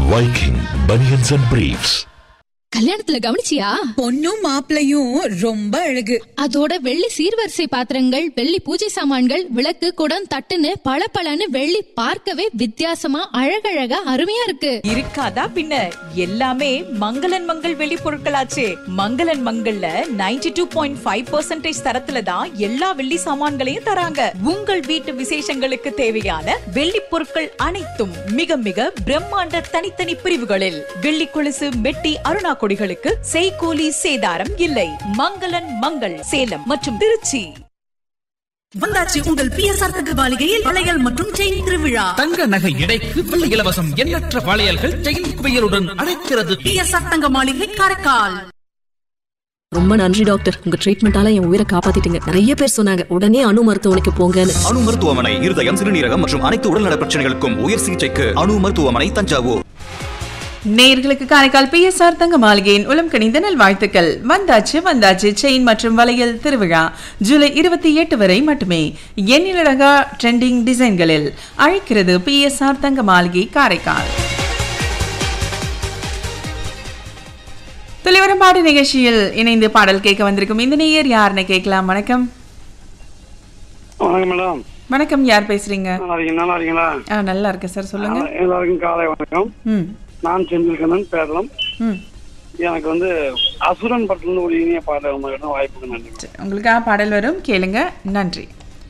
Viking Bunions and Briefs. கல்யாணத்துல கவனிச்சியா பொண்ணும் மாப்பிளையும் ரொம்ப அழகு அதோட வெள்ளி சீர்வரிசை பாத்திரங்கள் வெள்ளி பூஜை சாமான்கள் விளக்கு குடம் தட்டுன்னு பளபளன்னு வெள்ளி பார்க்கவே வித்தியாசமா அழகழகா அருமையா இருக்கு இருக்காதா பின்ன எல்லாமே மங்களன் மங்கள் வெளி பொருட்களாச்சே மங்களன் மங்கள்ல 92.5% டூ பாயிண்ட் ஃபைவ் தரத்துல தான் எல்லா வெள்ளி சாமான்களையும் தராங்க உங்கள் வீட்டு விசேஷங்களுக்கு தேவையான வெள்ளி பொருட்கள் அனைத்தும் மிக மிக பிரம்மாண்ட தனித்தனி பிரிவுகளில் வெள்ளி கொலுசு மெட்டி அருணா கொடிகளுக்கு செய்கூலி சேதாரம் இல்லை மங்களன் மங்கள் சேலம் மற்றும் திருச்சி வந்தாச்சு உங்கள் பிஎஸ்ஆர் தகவலிகையில் வளையல் மற்றும் செயின் திருவிழா தங்க நகை எடைக்கு வெள்ளி இலவசம் எண்ணற்ற வளையல்கள் செயின் குவியலுடன் அழைக்கிறது பிஎஸ்ஆர் தங்க மாளிகை காரைக்கால் ரொம்ப நன்றி டாக்டர் உங்க ட்ரீட்மெண்டால என் உயிரை காப்பாத்திட்டீங்க நிறைய பேர் சொன்னாங்க உடனே அணு மருத்துவமனைக்கு போங்கன்னு அணு மருத்துவமனை இருதயம் சிறுநீரகம் மற்றும் அனைத்து உடல்நல பிரச்சனைகளுக்கும் உயர் சிகிச்சைக்கு அணு மருத்துவமனை தஞ்சாவூர் நேர்களுக்கு காரைக்கால் பிஎஸ்ஆர் தங்க மாளிகையின் உளம் கணிந்த நல்வாழ்த்துக்கள் வந்தாச்சு வந்தாச்சு செயின் மற்றும் வளையல் திருவிழா ஜூலை இருபத்தி எட்டு வரை மட்டுமே எண்ணிலடகா ட்ரெண்டிங் டிசைன்களில் அழைக்கிறது பிஎஸ்ஆர் தங்க மாளிகை காரைக்கால் துளிவரம்பாடு நிகழ்ச்சியில் இணைந்து பாடல் கேட்க வந்திருக்கும் இந்த நேயர் யாருன்னு கேட்கலாம் வணக்கம் வணக்கம் மேடம் வணக்கம் யார் பேசுறீங்க நல்லா இருக்கீங்க நல்லா இருக்கீங்களா ஆ, நல்லா இருக்கேன் சார் சொல்லுங்க எல்லாருக்கும் காலை வணக்கம் ம் நான் செந்தில்கண்ணன் பேரளம் ம் எனக்கு வந்து அசுரன் படத்துல ஒரு இனிய பாடல் உங்ககிட்ட வாய்ப்புக்கு நன்றி உங்களுக்காக பாடல் வரும் கேளுங்க நன்றி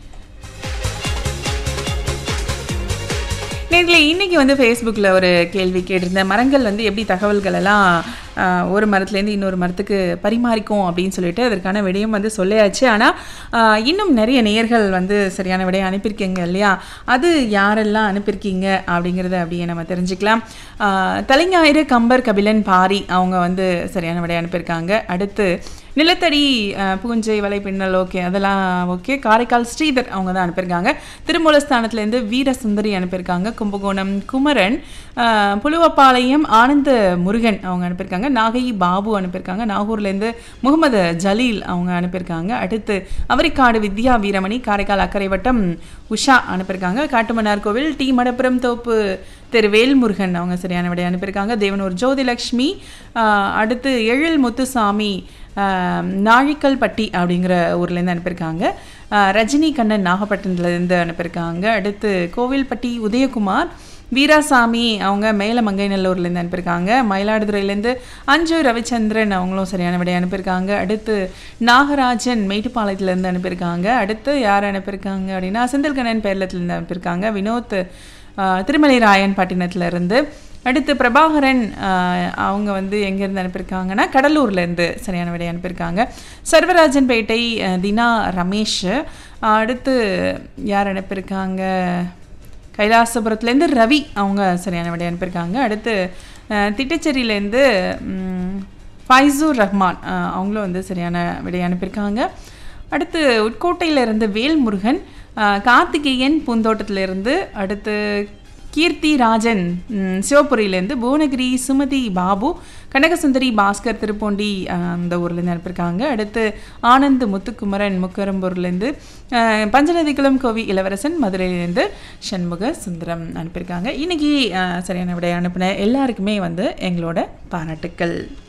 நேர்களே இன்னைக்கு வந்து ஃபேஸ்புக்கில் ஒரு கேள்வி கேட்டிருந்தேன் மரங்கள் வந்து எப்படி தகவல்கள் எல்லாம் ஆஹ், ஒரு மரத்துலேருந்து இன்னொரு மரத்துக்கு பரிமாறிக்கும் அப்படின்னு சொல்லிட்டு அதற்கான விடயம் வந்து சொல்லியாச்சு ஆனால் இன்னும் நிறைய நேயர்கள் வந்து சரியான விடையை அனுப்பியிருக்கீங்க இல்லையா அது யாரெல்லாம் அனுப்பியிருக்கீங்க அப்படிங்கிறத அப்படியே நம்ம தெரிஞ்சுக்கலாம் ஆஹ், தலைஞாயிறு கம்பர் கபிலன் பாரி அவங்க வந்து சரியான விடையை அனுப்பியிருக்காங்க அடுத்து நிலத்தடி அஹ், பூஞ்சை வலை பின்னல் ஓகே அதெல்லாம் ஓகே காரைக்கால் ஸ்ரீதர் அவங்க தான் அனுப்பியிருக்காங்க திருமூலஸ்தானத்துலேருந்து வீரசுந்தரி அனுப்பியிருக்காங்க கும்பகோணம் குமரன் அஹ், புலுவப்பாளையம் ஆனந்த முருகன் அவங்க அனுப்பியிருக்காங்க நாகை பாபு அனுப்பியிருக்காங்க நாகூர்லேருந்து முகமது ஜலீல் அவங்க அனுப்பியிருக்காங்க அடுத்து அவரிக்காடு வித்யா வீரமணி காரைக்கால் அக்கரை வட்டம் உஷா அனுப்பியிருக்காங்க காட்டுமன்னார் கோவில் டி மடப்புரம் தோப்பு திரு வேல்முருகன் அவங்க சரியான விடை அனுப்பியிருக்காங்க தேவனூர் ஜோதிலக்ஷ்மி ஆஹ், அடுத்து எழில் முத்துசாமி ஆஹ், நாழிக்கல்பட்டி அப்படிங்கிற ஊர்லேருந்து அனுப்பியிருக்காங்க ஆஹ், ரஜினி கண்ணன் நாகப்பட்டினத்துலேருந்து அனுப்பியிருக்காங்க அடுத்து கோவில்பட்டி உதயகுமார் வீராசாமி அவங்க மேல மங்கைநல்லூர்லேருந்து அனுப்பியிருக்காங்க மயிலாடுதுறையிலேருந்து அஞ்சு ரவிச்சந்திரன் அவங்களும் சரியான விடை அனுப்பியிருக்காங்க அடுத்து நாகராஜன் மேட்டுப்பாளையத்துலேருந்து அனுப்பியிருக்காங்க அடுத்து யார் அனுப்பியிருக்காங்க அப்படின்னா செந்தில்கண்ணன் பேரளத்துலேருந்து அனுப்பியிருக்காங்க வினோத் ஆஹ், திருமலை ராயன் பட்டினத்துலேருந்து அடுத்து பிரபாகரன் ஆஹ், அவங்க வந்து எங்கேருந்து அனுப்பியிருக்காங்கன்னா கடலூர்லேருந்து சரியான விடை அனுப்பியிருக்காங்க சர்வராஜன் பேட்டை ஆஹ், தினா ரமேஷ் ஆஹ், அடுத்து யார் அனுப்பியிருக்காங்க கைலாசபுரத்துலேருந்து ரவி அவங்க சரியான விடை அனுப்பியிருக்காங்க அடுத்து அஹ், திட்டச்சேரியிலேருந்து ம், ஃபைசூர் ரஹ்மான் அஹ், அவங்களும் வந்து சரியான விடை அனுப்பியிருக்காங்க அடுத்து உட்கோட்டையிலேருந்து வேல்முருகன் அஹ், கார்த்திகேயன் பூந்தோட்டத்திலேருந்து அடுத்து கீர்த்தி ராஜன் ம், சிவபுரியிலேருந்து புவனகிரி சுமதி பாபு கனகசுந்தரி பாஸ்கர் திருப்போண்டி அஹ், அந்த ஊர்லேருந்து அனுப்பியிருக்காங்க அடுத்து ஆனந்த் முத்துக்குமரன் முக்கரம்பூர்லேருந்து அஹ், பஞ்சநதிக்குளம் கோவி இளவரசன் மதுரையிலேருந்து சண்முக சுந்தரம் அனுப்பியிருக்காங்க இன்னைக்கு அஹ், சரியான விடை அனுப்பின எல்லாருக்குமே வந்து எங்களோட பாராட்டுக்கள்